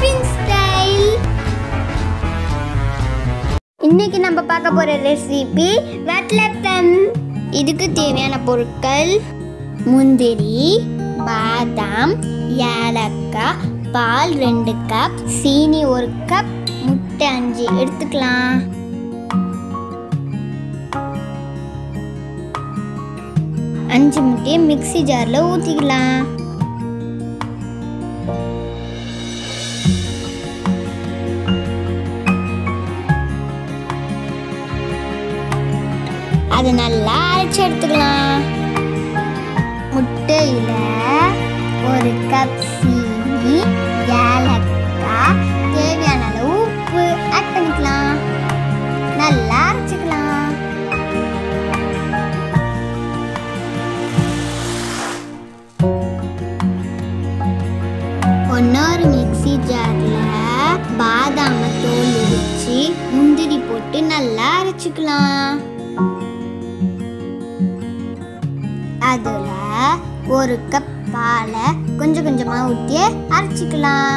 tiffin style இன்னைக்கு நம்ம பார்க்க போற ரெசிபி வட்லப்பம் இதுக்கு தேவையான பொருட்கள் முந்திரி பாதாம் ஏலக்காய் பால் ரெண்டு கப் சீனி ஒரு கப் முட்டை அஞ்சு எடுத்துக்கலாம் அஞ்சு முட்டையை மிக்ஸி ஜாரில் ஊற்றிக்கலாம் அதை நல்லா அரைச்சு எடுத்துக்கலாம் முட்டையில ஒரு கப் சீனி ஏலக்காய் தேவையான அளவு உப்பு ஆட் பண்ணிக்கலாம் நல்லா அரைச்சிக்கலாம் ஒன்னொரு மிக்ஸி ஜாரில் பாதாம தோல் உரிச்சு முந்திரி போட்டு நல்லா அரைச்சிக்கலாம் அதுல ஒரு கப் பாலை கொஞ்சம் கொஞ்சமா ஊற்றி அரைச்சிக்கலாம்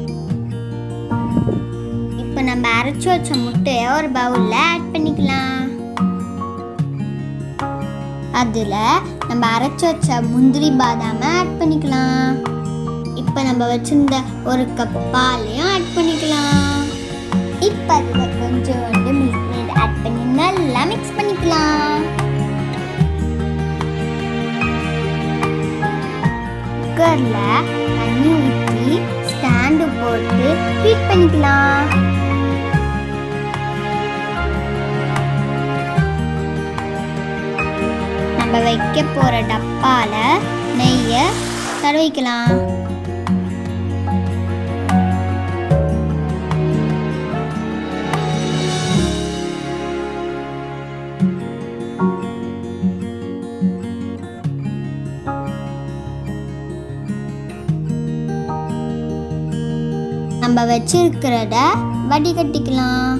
இப்போ நம்ம அரைச்சு வச்ச முட்டையை ஒரு பவுல்ல ஆட் பண்ணிக்கலாம் அதுல நம்ம அரைச்சு வச்ச முந்திரி பாதாம ஆட் பண்ணிக்கலாம் இப்போ நம்ம வச்சிருந்த ஒரு கப் பாலையும் ஆட் பண்ணிக்கலாம் இப்போ அதில் கொஞ்சோண்டு மில்க் மேட் ஆட் பண்ணி நல்லா மிக்ஸ் பண்ணிக்கலாம் குக்கரில் தண்ணி ஊற்றி ஸ்டாண்டு போட்டு ஹீட் பண்ணிக்கலாம் நம்ம வைக்க போற டப்பால நெய்யை தடவிக்கலாம் நம்ம வச்சிருக்கிறத வடிகட்டிக்கலாம்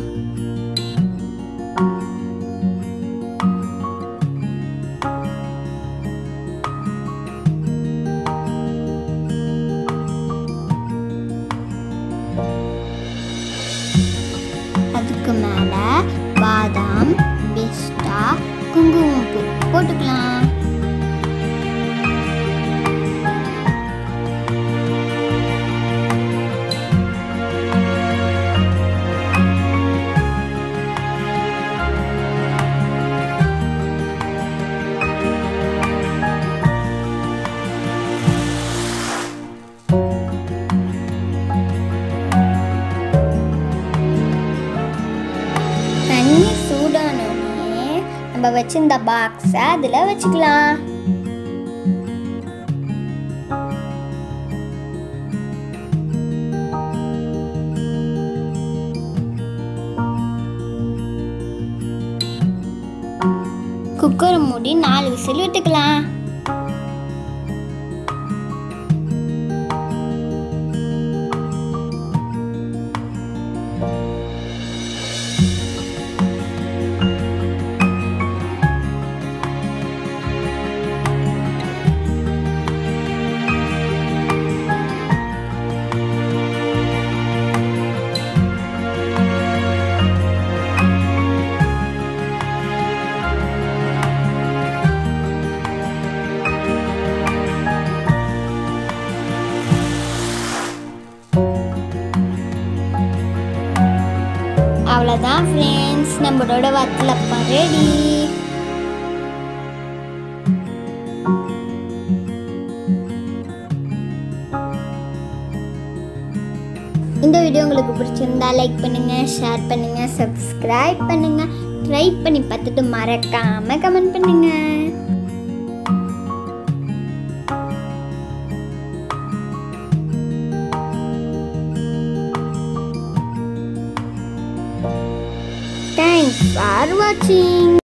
அதுக்கு மேல பாதாம் பிஸ்டா குங்குமப்பூ போட்டுக்கலாம் தண்ணி சூடானோடனே நம்ம வச்சிருந்த பாக்ஸை அதில் வச்சுக்கலாம் குக்கரை மூடி நாலு விசில் விட்டுக்கலாம் அவ்வளோதான் ஃப்ரெண்ட்ஸ் நம்மளோட வத்தலப்பா ரெடி இந்த வீடியோ உங்களுக்கு பிடிச்சிருந்தா லைக் பண்ணுங்க ஷேர் பண்ணுங்க சப்ஸ்கிரைப் பண்ணுங்க ட்ரை பண்ணி பார்த்துட்டு மறக்காம கமெண்ட் பண்ணுங்க தேங்க்ஸ் ஃபார் வாட்சிங்